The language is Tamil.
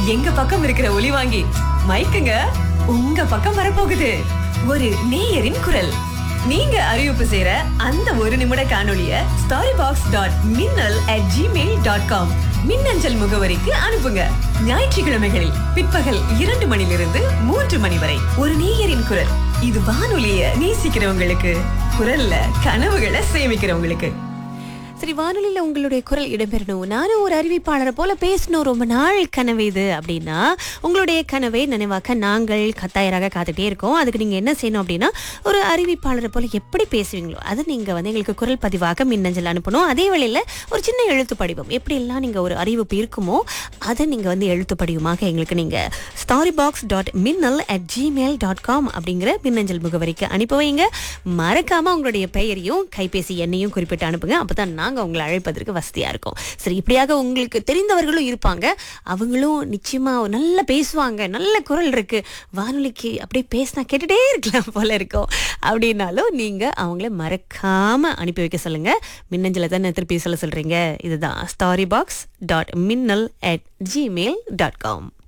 எங்க பக்கம் இருக்கிற ஒலி வாங்கி மைக்குங்க உங்க பக்கம் வரப்போகுது ஒரு நேயரின் குரல் நீங்க அறிவிப்பு செய்யற அந்த ஒரு நிமிட காணொளிய story box dot Minnal at Gmail dot com மின்னஞ்சல் முகவரிக்கு அனுப்புங்க ஞாயிற்றுக்கிழமைகளில் பிற்பகல் இரண்டு மணிலிருந்து மூன்று மணி வரை ஒரு நேயரின் குரல் இது வானொலிய நேசிக்கிறவங்களுக்கு குரல்ல கனவுகளை சேமிக்கிறவங்களுக்கு சரி வானொலியில உங்களுடைய குரல் இடம்பெறணும் நானும் ஒரு அறிவிப்பாளரை போல பேசணும் ரொம்ப நாள் கனவு இது அப்படின்னா உங்களுடைய கனவை நினைவாக்க நாங்கள் கத்தாயராக காத்துட்டே இருக்கோம் அதுக்கு நீங்க என்ன செய்யணும் அப்படின்னா ஒரு அறிவிப்பாளரை போல எப்படி பேசுவீங்களோ அதை நீங்க வந்து எங்களுக்கு குரல் பதிவாக மின்னஞ்சல் அனுப்பணும் அதே வேளையில ஒரு சின்ன எழுத்து படிவம் எப்படி எல்லாம் நீங்க ஒரு அறிவிப்பு இருக்குமோ அதை நீங்க வந்து எழுத்து படிவமாக எங்களுக்கு நீங்க story box dot Minnal at Gmail dot com அப்படிங்கிற மின்னஞ்சல் முகவரிக்கு அனுப்பி வைங்க மறக்காம உங்களுடைய பெயரையும் கைபேசி எண்ணையும் குறிப்பிட்டு அனுப்புங்க அப்பதான் நாங்க உங்களை அழைப்பதற்கு வசதியா இருக்கும் சரி இப்படியாக உங்களுக்கு தெரிந்தவர்களும் இருப்பாங்க அவங்களும் நிச்சயமா நல்லா பேசுவாங்க நல்ல குரல் இருக்கு வானொலிக்கு அப்படியே பேசினா கேட்டுட்டே இருக்கலாம் போல இருக்கும் அப்படின்னாலும் நீங்க அவங்கள மறக்காம அனுப்பி வைக்க சொல்லுங்க மின்னஞ்சல தானே திருப்பி சொல்ல சொல்றீங்க இதுதான் story box dot Minnal at Gmail dot com